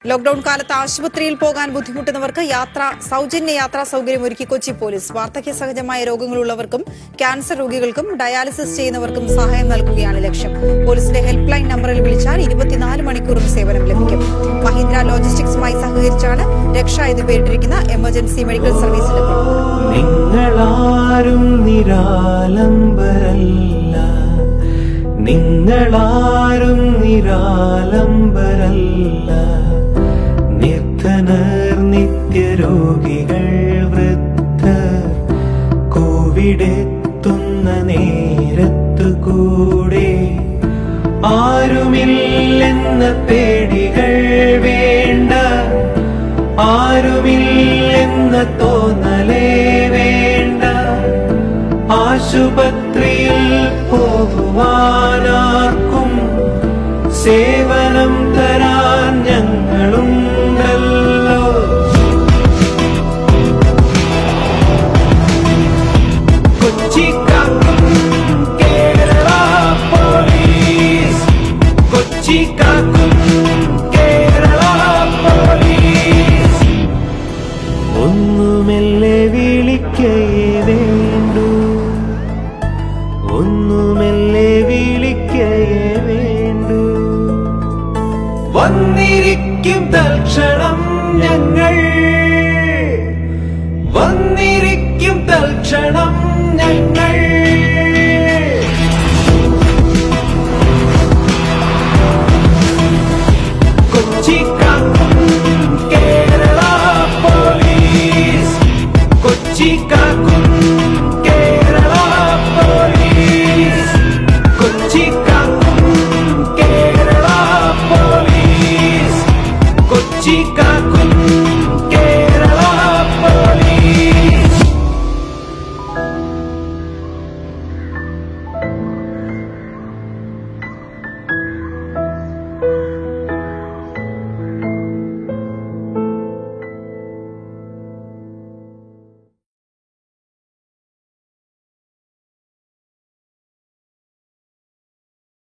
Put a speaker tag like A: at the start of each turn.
A: lockdown കാലത്ത് ആശുപത്രിയിൽ പോകാൻ ബുദ്ധിമുട്ടുന്നവർക്ക് യാത്ര സൗജന്യ യാത്രാ സൗകര്യം ഒരുക്കി കൊച്ചി പോലീസ് വാർദ്ധക്യ സഹജമായ രോഗങ്ങളുള്ളവർക്കും ക്യാൻസർ രോഗികൾക്കും ഡയാലിസിസ് ചെയ്യുന്നവർക്കും സഹായം നൽകുകയാണ് ലക്ഷ്യം പോലീസിന്റെ ഹെൽപ്പ് ലൈൻ നമ്പറിൽ വിളിച്ചാൽ ഇരുപത്തിനാല് മണിക്കൂറും സേവനം ലഭിക്കും മഹീന്ദ്ര ലോജിസ്റ്റിക്സുമായി സഹകരിച്ചാണ് രക്ഷ എന്ന് പേരിട്ടിരിക്കുന്ന എമർജൻസി മെഡിക്കൽ സർവീസിന്റെ പ്രവർത്തനം
B: നിങ്ങളാരും നിരാലംബരല്ല നിങ്ങളാരും നിരാലംബരല്ല നിർധനർ നിത്യരോഗികൾ വൃദ്ധർ കോവിഡെത്തുന്ന നേരത്തു കൂടെ ആരുമില്ലെന്ന പേടികൾ വേണ്ട ആരുമില്ലെന്ന തോന്നലേ വേണ്ട ആശുപത്രിയിൽ പോകുവാനാർക്കും സേവനം തരാൻ ഞങ്ങളുണ്ടല്ലോ കൊച്ചിക്കാക്കും കേരള പോലീസ് കൊച്ചിക്കാക്കും കേരള പോലീസ് ഒന്നുമെല്ലെ വിളിക്കയേ വേണ്ടു ഒന്നുമെല്ലെ വിളിക്കയേ വേണ്ടു വന്നിരിക്കും തൽക്ഷണം ഞങ്ങൾ വന്നിരിക്കും തൽക്ഷണം